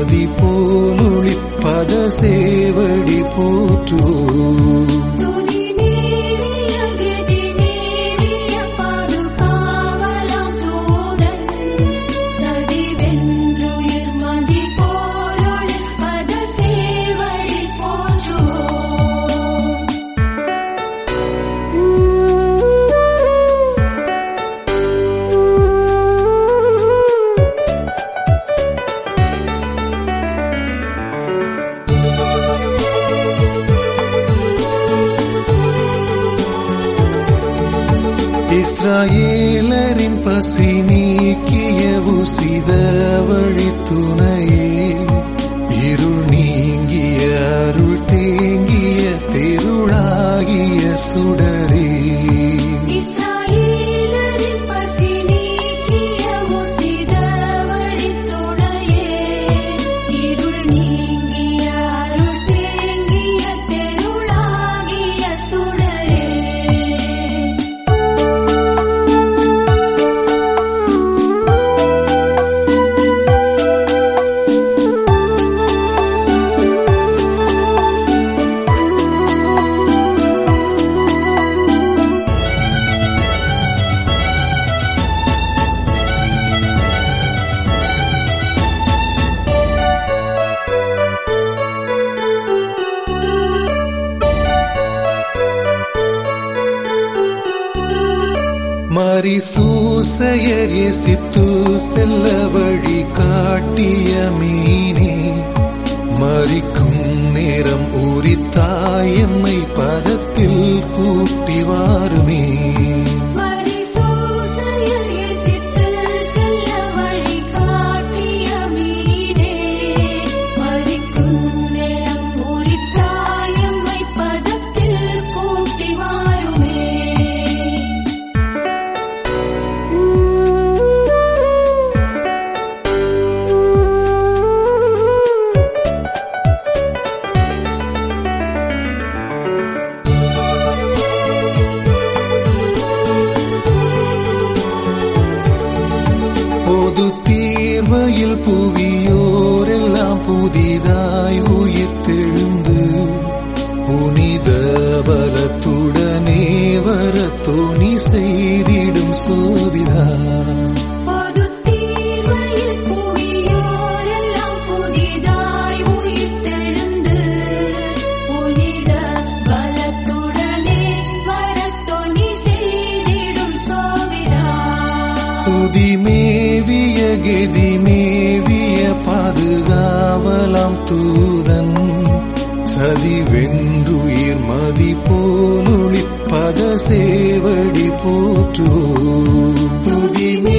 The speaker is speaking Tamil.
மதி போலொளிப்பத சேவடி போற்றுவோம் துதி நீரிய கதி நீரிய பாதுகாவலாம் தூதன் சதி வென்றுயிர் மதி போலொளி பத சேவடி போற்றுவோம் இஸ்ராயேலரின் பசி நீக்கிய உசித வழி துணையே இருள் நீங்கிய அருள் தேங்கிய தெருளாகிய சுடரே இஸ்ராயேலரின் பசி நீக்கிய உசித வழித்துணையே இருள் நீங்கிய அருள் தேங்கிய தெருளாகிய சுடரே மரிசூசையர் எசித்து செல்ல வழி காட்டிய மீனே மறிக்கும் நேரம் உரித்தாயம்மை பதத்தில் கூட்டி வாருமே மரிசூசையில் இயேசித்தல் செல்ல வழி காட்டிய மீனே மரிக்கும் நேரம் உரித்தாயம்மை பதத்தில் கூட்டி வாருமே பொது தீர்வையில் புவியோரெல்லாம் புதிதாய் உயிர்த்தெழுந்து புனித பலத்துடனே வர துணி செய்திடும் சோவிதா பொது தீர்வையில் புவியோரெல்லாம் புதிதாய் உயிர்த்தெழுந்து புனித பலத்துடனே வரத்தொனி செய்திடும் சோவிதா துதி மேவிய கெதி மேவிய பாதுகாவலாம் தூதன் சதி வென்றுயிர் மதி போலொளிப்பத சேவடி போற்றுவோம் துதி மே